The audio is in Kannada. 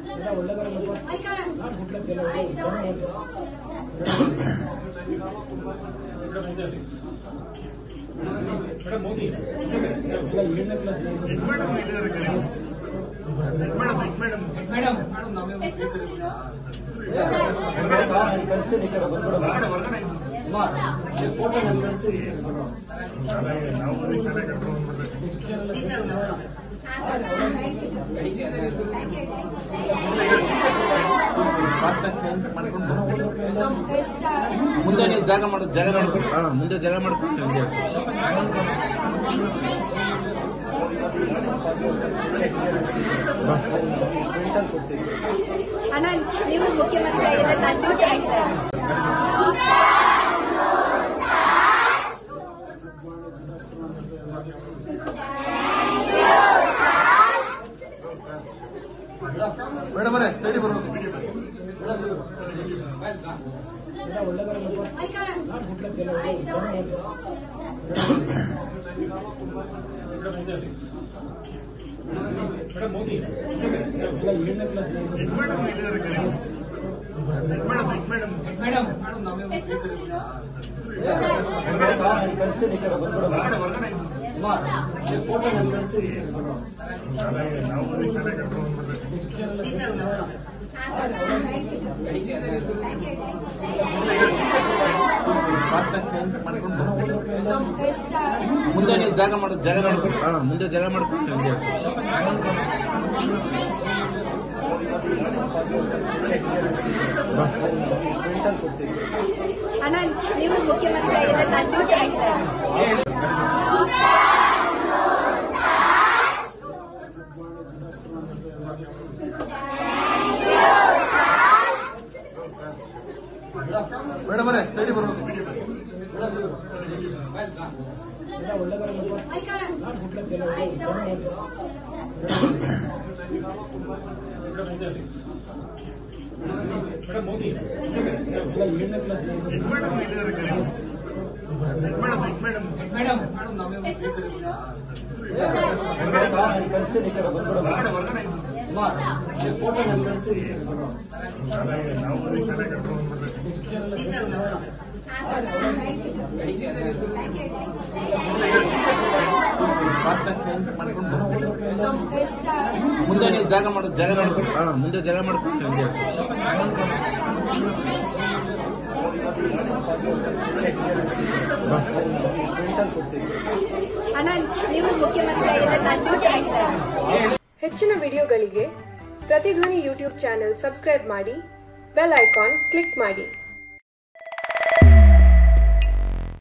ಮುಂದೆ ನೀವು ಜಾಗ ಮಾಡೋದು ಜಾಗ ಮಾಡ್ಕೊಂಡು ಹಾ ಮುಂದೆ ಜಾಗ ಮಾಡ್ಕೊಂಡು ಅಣ್ಣ ನೀವು ಮುಖ್ಯಮಂತ್ರಿ ಆಗಿದ್ರೆ ನಾನು ಡ್ಯೂಟಿ ಆಗ್ತಾ ಮೇಡಮ್ ಅವರೇ ಸೈಡಿ ಬರ್ಬೇಕು ಮುಂದೆ ನೀವು ಜಾಗ ಮಾಡೋದು ಜಾಗ ಮಾಡ್ಕೊಂಡು ಹಾ ಮುಂದೆ ಜಾಗ ಮಾಡ್ಕೊಂಡು ಅಣ್ಣ ನೀವು ಮುಖ್ಯಮಂತ್ರಿ ಆಗಿದ್ರೆ ನಾನು ಡ್ಯೂಟಿ ಆಗ್ತಾ ಮೇಡಮ್ ಅವರೇ ಸೈಡಿ ಬರ್ಬೇಕು ಮುಂದೆ ನೀವು ಜಾಗ ಮಾಡೋದು ಜಾಗ ಮಾಡ್ಕೊಂಡು ಹಾ ಮುಂದೆ ಜಾಗ ಮಾಡ್ಕೊಂಡು ಅಣ್ಣ ನೀವು ಮುಖ್ಯಮಂತ್ರಿ ಆಗಿದ್ರೆ ನಾನು ಡ್ಯೂಟಿ ಆಗ್ತಾ ಹೆಚ್ಚಿನ ವಿಡಿಯೋಗಳಿಗೆ ಪ್ರತಿಧ್ವನಿ ಯೂಟ್ಯೂಬ್ ಚಾನೆಲ್ ಸಬ್ಸ್ಕ್ರೈಬ್ ಮಾಡಿ ಬೆಲ್ ಐಕಾನ್ ಕ್ಲಿಕ್ ಮಾಡಿ